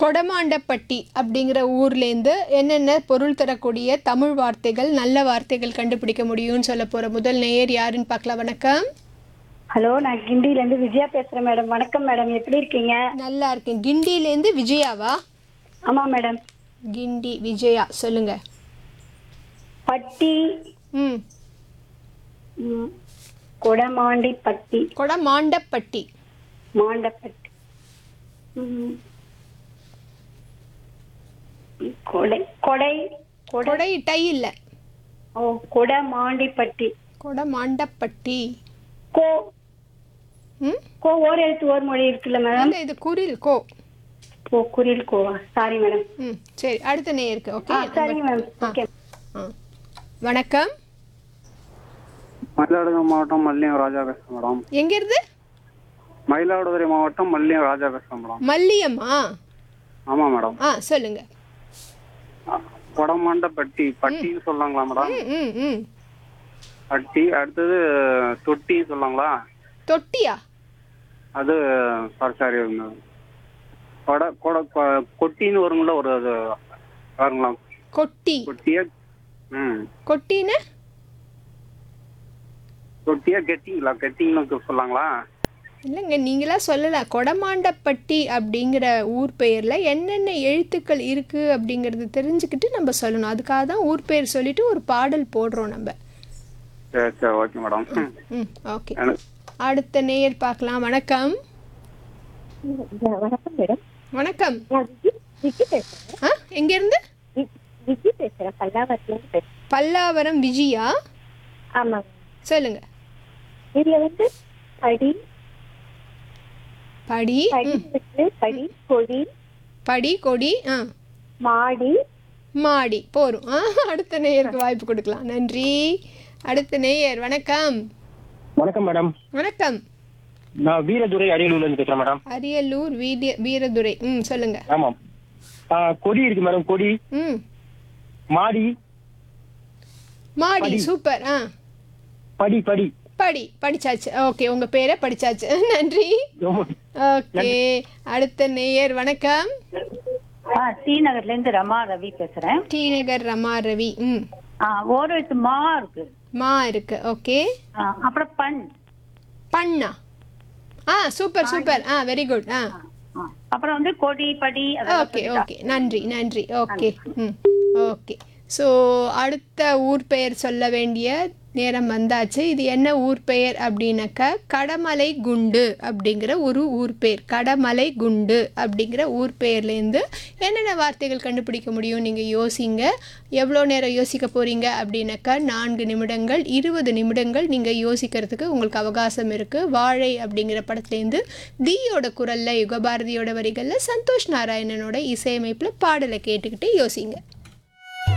கொடமாண்டப்பட்டி அப்படிங்கிற ஊர்லேருந்து என்னென்ன பொருள் தரக்கூடிய தமிழ் வார்த்தைகள் நல்ல வார்த்தைகள் கண்டுபிடிக்க முடியும்னு சொல்ல போகிற முதல் நேயர் யாருன்னு பார்க்கலாம் வணக்கம் ஹலோ நான் கிண்டில இருந்து விஜயா பேசுறேன் மேடம் வணக்கம் மேடம் எப்படி இருக்கீங்க நல்லா இருக்கேன் கிண்டிலேருந்து விஜயாவா ஆமா மேடம் கிண்டி விஜயா சொல்லுங்க பட்டி ம் ம், கொடமாண்டி பட்டி கொடமாண்டப்பட்டி மாண்டப்பட்டி ம். கொடை கொடை கொடை கொடை டை இல்லை ஓ கொடமாண்டி பட்டி கொடமாண்டப்பட்டி கோ ம் கோ ஓர் எழுத்து ஓர் மொழி இருக்குல்ல மேடம் இல்லை இது குரில் கோ ஓ குரில் கோவா சாரி மேடம் ம் சரி அடுத்த நேயருக்கு ஆ ஓகே சரிங்க மேம் ஓகே ஆ வணக்கம் மயிலாடுதுறை மாவட்டம் மல்லியம் ராஜா பேசுறேன் மேடம் எங்கேருந்து மயிலாடுதுறை மாவட்டம் மல்லியம் ராஜா பேசுறேன் மேடம் மல்லியம்மா ஆமா மேடம் ஆ சொல்லுங்க கொடமாண்ட பட்டி பட்டின்னு சொல்லாங்களா மேடம் ம் ம் ம் பட்டி அடுத்தது தொட்டின்னு சொல்லாங்களா தொட்டியா அது சாரி சாரி கொட கொட கொ- கொட்டின்னு வருங்களா ஒரு அது பாருங்களா கொட்டி கொட்டியா ம் கொட்டின்னு தொட்டியா கெட்டிங்களா கெட்டிங்கன்னு சொல்லாங்களா இல்லைங்க நீங்களா சொல்லலாம் கொடமாண்டப்பட்டி அப்படிங்கிற ஊர் பெயரில் என்னென்ன எழுத்துக்கள் இருக்குது அப்படிங்கிறது தெரிஞ்சுக்கிட்டு நம்ம சொல்லணும் அதுக்காக தான் ஊர் பெயர் சொல்லிட்டு ஒரு பாடல் போடுறோம் நம்ம சரி சரி ஓகே மேடம் ம். ம் ஓகே எனக்கு அடுத்த நேயர் பார்க்கலாம் வணக்கம் வணக்கம் மேடம் வணக்கம் நான் விஜி விஜி பேசுறேன் ஆ எங்கேருந்து விஜி பேசுறேன் பல்லாவரத்துல இருந்து பேசுறேன் பல்லாவரம் விஜயா ஆமாங்க சொல்லுங்க இதுல வந்து படி படி படி ம், இருக்கு படி கொடி படி கொடி ஆ மாடி மாடி போரும் ஆ அடுத்த நேயருக்கு வாய்ப்பு கொடுக்கலாம் நன்றி அடுத்த நேயர் வணக்கம் வணக்கம் மேடம் வணக்கம் நான் வீரதுரை அரியலூர்ல இருந்து பேசுறேன் மேடம் அரியலூர் வீரிய வீரதுரை ம் சொல்லுங்க ஆமாம் ஆ, கொடி இருக்கு மேடம் கொடி ம் மாடி மாடி சூப்பர் ஆ படி படி படி படிச்சாச்சு ஓகே உங்க பேரை படிச்சாச்சு நன்றி ரொம்ப ஓகே அடுத்த நேயர் வணக்கம் ஆ டி நகர்ல இருந்து ரமா ரவி பேசுறேன் டி நகர் ரமா ரவி ம் ஆ ஒரு எழுத்து மா இருக்கு மா இருக்கு ஓகே ஆ, அப்புறம் பண் பண்ணா ஆ சூப்பர் சூப்பர் ஆ வெரி குட் ஆ ஆ, அப்புறம் வந்து கொடி படி அதெல்லாம் ஓகே சொல்லிட்டா. ஓகே நன்றி நன்றி ஓகே ம் ஓகே ஸோ அடுத்த ஊர் பெயர் சொல்ல வேண்டிய நேரம் வந்தாச்சு இது என்ன ஊர் பெயர் அப்படின்னாக்கா கடமலை குண்டு அப்படிங்கிற ஒரு ஊர் பெயர் கடமலை குண்டு அப்படிங்கிற ஊர் பெயர்லேருந்து என்னென்ன வார்த்தைகள் கண்டுபிடிக்க முடியும் நீங்கள் யோசிங்க எவ்வளோ நேரம் யோசிக்க போகிறீங்க அப்படின்னாக்கா நான்கு நிமிடங்கள் இருபது நிமிடங்கள் நீங்கள் யோசிக்கிறதுக்கு உங்களுக்கு அவகாசம் இருக்குது வாழை அப்படிங்கிற படத்துலேருந்து தீயோட குரலில் யுகபாரதியோட வரிகளில் சந்தோஷ் நாராயணனோட இசையமைப்பில் பாடலை கேட்டுக்கிட்டு யோசிங்க